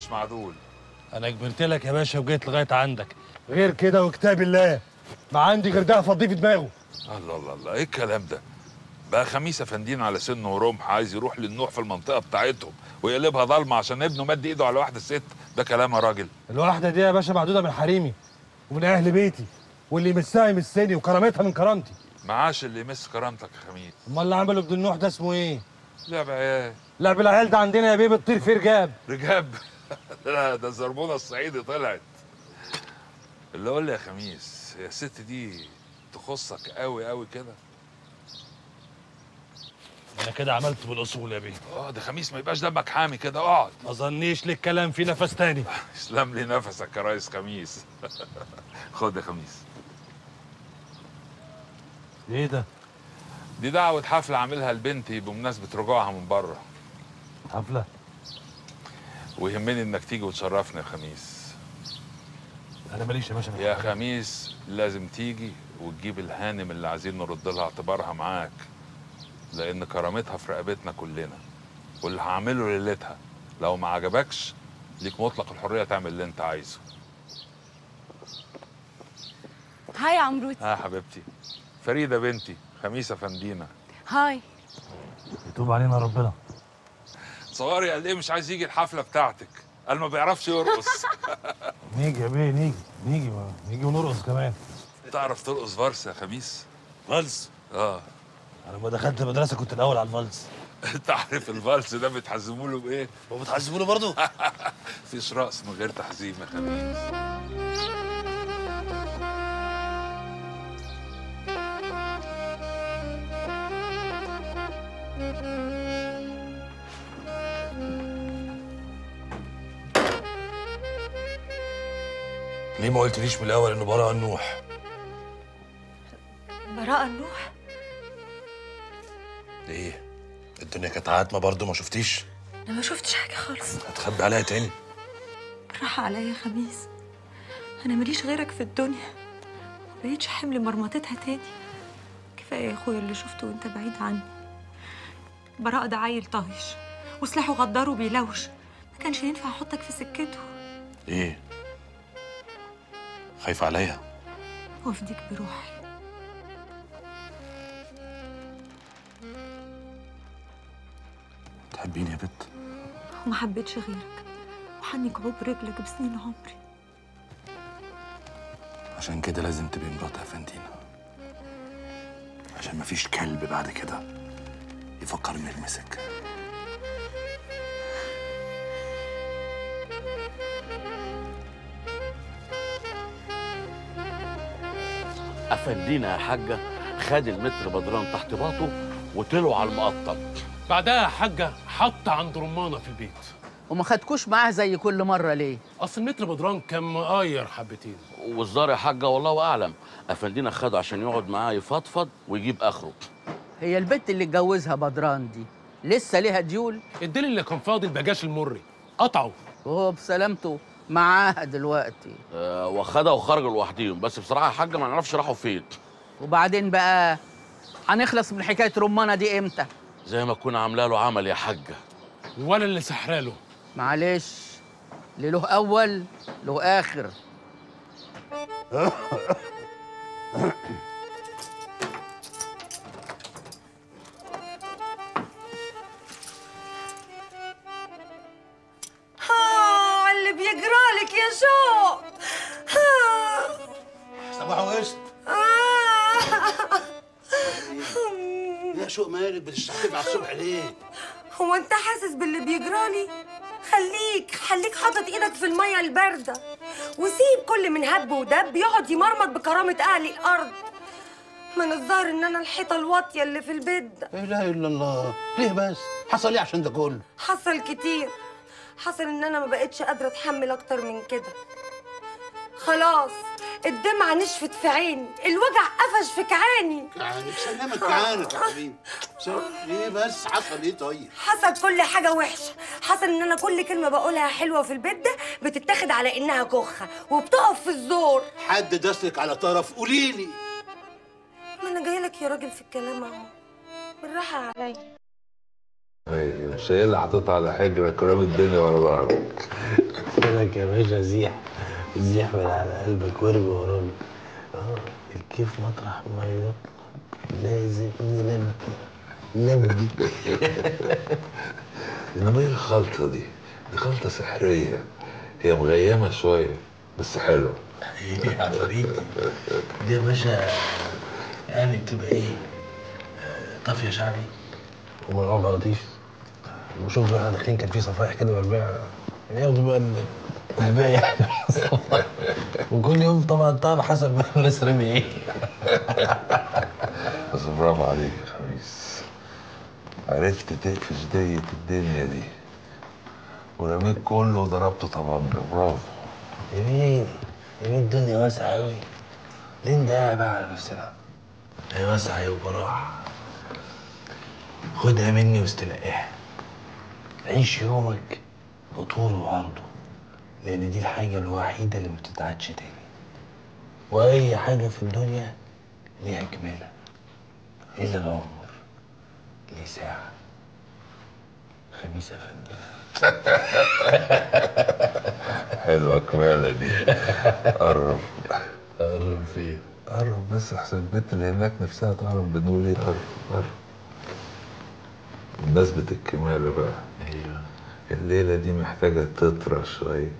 مش معدول انا كبرت لك يا باشا وجيت لغايه عندك غير كده وكتاب الله ما عندي غير ده افضيه في دماغه الله الله الله ايه الكلام ده بقى خميس افندين على سنه ورمح عايز يروح للنوح في المنطقه بتاعتهم ويقلبها ضلمه عشان ابنه مد ايده على واحده ست ده كلام يا راجل الواحده دي يا باشا محدوده من حريمي ومن اهل بيتي واللي يمسها يمسني وكرامتها من كرامتي معاش اللي يمس كرامتك يا خميس امال اللي عمله ابن النوح ده اسمه ايه لعب عيال لعب العيال ده عندنا يا بيه بتطير في رجاب رجاب لا ده الزربونه الصعيدي طلعت اللي قول لي يا خميس يا الست دي تخصك قوي قوي كده انا كده عملت بالاصول يا بيه اه ده خميس ما يبقاش دمك حامي كده اقعد ما ظنيش لك كلام في نفس تاني اسلم لي نفسك يا ريس خميس خد يا خميس ايه ده دي دعوة حفلة عاملها لبنتي بمناسبة رجوعها من بره حفله ويهمني انك تيجي وتشرفني يا خميس انا ماليش يا باشا في يا الحفلات. خميس لازم تيجي وتجيب الهانم اللي عايزين نرد لها اعتبارها معاك لان كرامتها في رقبتنا كلنا واللي هعمله ليلتها لو ما عجبكش ليك مطلق الحريه تعمل اللي انت عايزه هاي يا عمروتي ها يا حبيبتي فريده بنتي خميسه فندينا هاي يتوب علينا ربنا صغاري قال ايه مش عايز يجي الحفله بتاعتك قال ما بيعرفش يرقص نيجي يا بيه نيجي نيجي ما. نيجي ونرقص كمان تعرف ترقص فارس يا خميس فالس اه انا لما دخلت المدرسه كنت الاول على الفالس تعرف الفالس ده بتحزموا له بايه هو بتحسبوا له برضه مفيش رقص من غير تحزيم يا خميس ليه ما قلتليش من الاول انه براء النوح براءة النوح ليه الدنيا كانت عاتمه برضه ما شفتيش انا ما شفتش حاجة خالص هتخبي عليا تاني راح عليا يا خميس انا ماليش غيرك في الدنيا ما بقيتش حمل مرمطتها تاني كفايه يا اخويا اللي شفته وانت بعيد عني براءة ده عيل طايش وسلاحه غدار وبيلوش ما كانش ينفع احطك في سكته ليه خايفه عليا وافديك بروحي تحبيني يا بت وما حبيتش غيرك وحني كعوب رجلك بسنين عمري عشان كده لازم تبقي مرات افندينا عشان مفيش كلب بعد كده يفكر انه يلمسك افندينا يا حاجه خد المتر بدران تحت باطه وطلعوا على المقطم بعدها يا حاجة حط عند رمانة في البيت وما خدكوش معاه زي كل مرة ليه؟ أصل المتر بدران كان مقاير حبتين والزار يا حاجه والله اعلم افندينا خده عشان يقعد معاه يفضفض ويجيب اخره هي البت اللي اتجوزها بدران دي لسه ليها ديول الديل اللي كان فاضي البجاش المري قطعه وهو بسلامته معاها دلوقتي أه واخدها وخرجوا لوحديهم بس بصراحه يا حاجه ما نعرفش راحوا فين وبعدين بقى هنخلص من حكاية رمانة دي امتى؟ زي ما تكون عامله له عمل يا حاجه ولا اللي سحراله معلش اللي له أول له آخر ها اللي بيجرالك يا شوق ها صباح وقشط آه. يا شوق مالك بتشتغلي على الصبح ليه؟ هو انت حاسس باللي بيجرالي خليك خليك حاطط ايدك في الميه البارده وسيب كل من هب ودب يقعد يمرمط بكرامه اهل الارض من الظاهر ان انا الحيطه الواطيه اللي في البيت ده لا اله الا الله ليه بس؟ حصل ايه عشان ده كله؟ حصل كتير حصل ان انا ما بقتش قادره اتحمل اكتر من كده خلاص الدمعة نشفت في عيني الوجع قفش في كعاني يعني سلامك كعانك يا حبيبي سل- ليه بس حصل ايه طيب؟ حصل كل حاجة وحشة حصل ان انا كل كلمة بقولها حلوة في البيت ده بتتاخد على انها كخة وبتقف في الزور حد دسلك على طرف قولي لي ما انا جايلك يا راجل في الكلام اهو بالراحة عليا ايوه مش هي اللي حاططها على حجرك ورامي الدنيا ورا ظهرك لك يا باشا زيح زيح من على قلبك وارمي ورانا اه الكيف مطرح ما يطلع لازم نلبي نلبي انما ايه الخلطه دي؟ دي خلطه سحريه هي مغيمه شويه بس حلوه ايه عفاريت دي يا باشا يعني بتبقى ايه آه، طافيه شعبي ومرقوع بلطيف وشوف احنا داخلين كان في صفايح كده والبيع ياخدوا بقى ال- الباقي يعني وكل يوم طبعا طبعا حسب ما الناس رامي ايه بس برافو عليك يا خميس عرفت تقفش دية الدنيا دي ورميت كله وضربته طبنجة برافو يمين يمين الدنيا واسعة أوي ليه ندافع بقى على نفسنا؟ هي واسعة يا براح خدها مني واستلقاها عيش يومك بطوله وعرضه لأن دي الحاجة الوحيدة اللي ما بتتعادش تاني وأي حاجة في الدنيا ليها كمالة إلا العمر ليه ساعة خميس أفندي حلوة كمالة دي قرب قرب فين؟ قرب بس احسن البنت اللي هناك نفسها تعرف بنقول ايه قرب قرب بمناسبة الكمالة بقى أيوه الليلة دي محتاجة تطرى شوية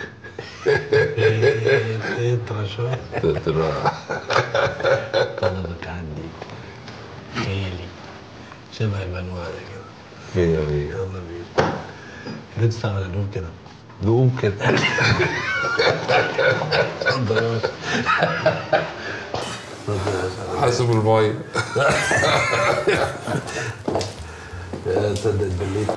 اطرى شوية تطرى طلبك عندي خيالي شبه المنوعة كده فيا فيا يلا بينا ندفع على نقوم كده نقوم كده اتفضل يا باشا اتفضل يا باشا حاسب المية يا تصدق اتبليت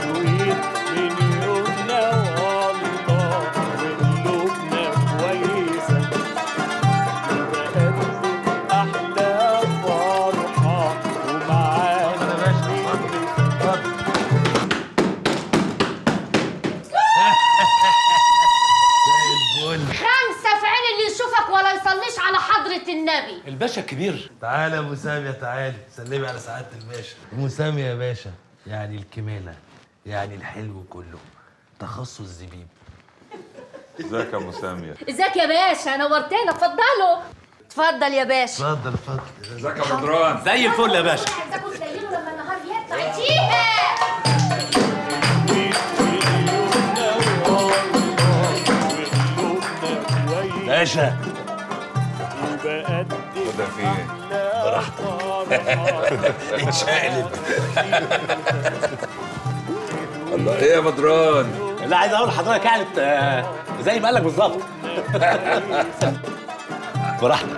خمسة في عين اللي يشوفك ولا يصليش على حضرة النبي الباشا الكبير تعالى يا ابو ساميه تعالى سلمي على سعاده الباشا ابو ساميه يا باشا يعني الكماله يعني الحلو كله تخصص زبيب ازيك يا ابو سامية ازيك يا باشا نورتنا اتفضلوا اتفضل يا باشا اتفضل اتفضل ازيك يا بدران زي الفل يا باشا عايزاكم تليلوا لما النهار يطلع تيها باشا وده في ايه؟ اتشقلب الله ايه يا بدران؟ لا عايز اقول لحضرتك يعني آه، زي ما قال لك بالظبط براحتك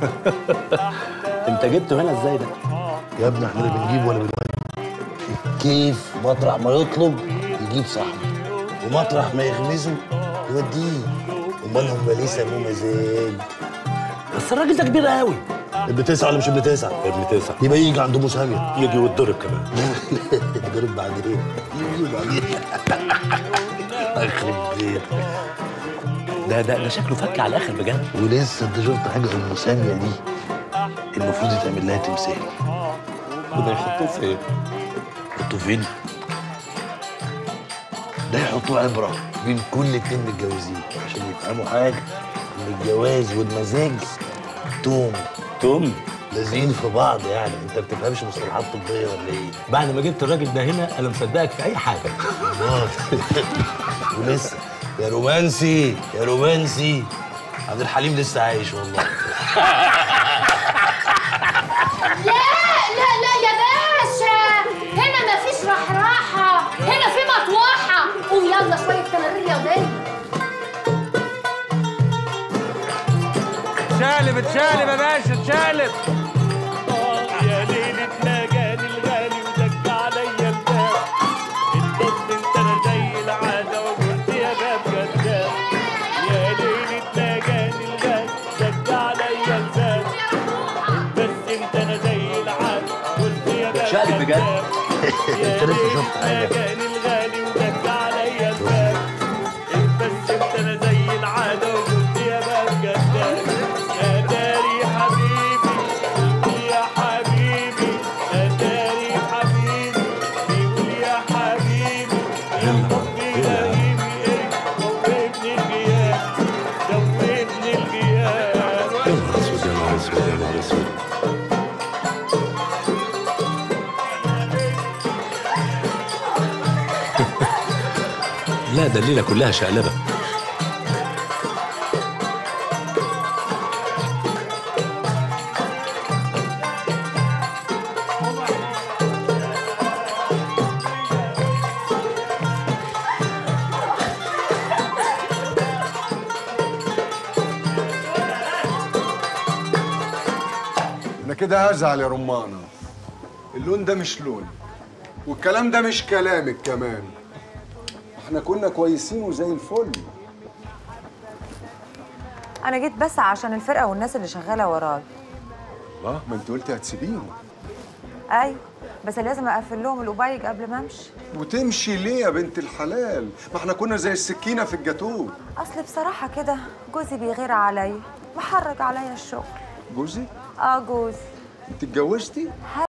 انت جبته هنا ازاي ده؟ يا ابني احنا لا بنجيب ولا بنودي الكيف مطرح ما يطلب يجيب صاحبه ومطرح ما يغمزه يوديه امال هم ليه سموه مزاج بس الراجل ده كبير قوي ابن تسعه ولا مش ابن تسعه؟ ابن تسعة يبقى يجي عند ابو ساميه يجي ويتضرب كمان يضرب بعدين يجي بعدين يخرب بيت ده ده ده شكله فك على الاخر بجد ولسه انت شفت حاجه ام ساميه دي المفروض يتعمل لها تمثال وده يحطوه فين؟ يحطوه فين؟ ده يحطوه عبره بين كل اتنين متجوزين عشان يفهموا حاجه ان الجواز والمزاج توم توم لازقين في بعض يعني انت بتفهمش مصطلحات طبيه ولا ايه؟ بعد ما جبت الراجل ده هنا انا مصدقك في اي حاجه الله. ولسه يا رومانسي يا رومانسي عبد الحليم لسه عايش والله لا لا لا يا باشا هنا مفيش رحراحة هنا في مطوحة قوم يلا شوية تمارين رياضية اتشقلب اتشقلب يا باشا اتشقلب يا ليلة مجاني الغالي ودق عليا الباب الضد انت انا زي العادة وقلت يا باب جداب يا ليلة مجاني الغالي دق عليا الباب بس انت انا زي العادة قلت يا باب شقلب بجد. انت لسه شفت حاجه مجاني الغالي ودق عليا الباب بس انت انا زي العادة وقلت يا باب جداب يا داري حبيبي قلت يا حبيبي يا داري حبيبي بيقول يا ده الليله كلها شقلبه انا كده هزعل يا رمانة اللون ده مش لون والكلام ده مش كلامك كمان احنا كنا كويسين وزي الفل انا جيت بس عشان الفرقه والناس اللي شغاله وراي الله ما انت قلتي هتسيبيهم ايوه بس لازم اقفل لهم القبيج قبل ما امشي وتمشي ليه يا بنت الحلال ما احنا كنا زي السكينة في الجاتوه اصل بصراحه كده جوزي بيغير عليا محرج عليا الشغل جوزي اه جوزي انت اتجوزتي